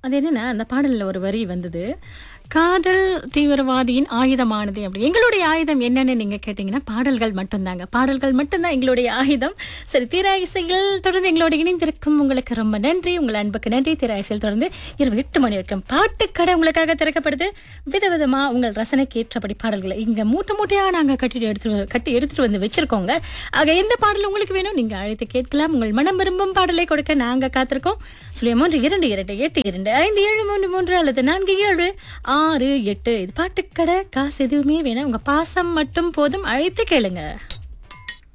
அது என்னன்னா அந்த பாடல்ல ஒரு வரி வந்தது காதல் தீவிரவாதியின் ஆயுதமானது அப்படி எங்களுடைய ஆயுதம் என்னன்னு நீங்க கேட்டீங்கன்னா பாடல்கள் மட்டும்தாங்க பாடல்கள் மட்டும்தான் எங்களுடைய ஆயுதம் சரி தீரா இசையில் தொடர்ந்து எங்களோட இணைந்திருக்கும் உங்களுக்கு ரொம்ப நன்றி உங்கள் அன்புக்கு நன்றி தீரா இசையில் தொடர்ந்து இரவு எட்டு மணி வரைக்கும் பாட்டுக்கடை உங்களுக்காக திறக்கப்படுது விதவிதமா உங்கள் ரசனைக்கு ஏற்றபடி பாடல்களை இங்க மூட்டை மூட்டையா நாங்க கட்டிட்டு எடுத்து கட்டி எடுத்துட்டு வந்து வச்சிருக்கோங்க ஆக எந்த பாடல் உங்களுக்கு வேணும் நீங்க அழைத்து கேட்கலாம் உங்கள் மனம் விரும்பும் பாடலை கொடுக்க நாங்க காத்திருக்கோம் சுழிய மூன்று இரண்டு இரண்டு எட்டு இரண்டு ஐந்து ஏழு மூன்று மூன்று அல்லது நான்கு ஏழு ஆறு எட்டு இது பாட்டுக்கடை காசு எதுவுமே வேணாம் உங்க பாசம் மட்டும் போதும் அழைத்து கேளுங்க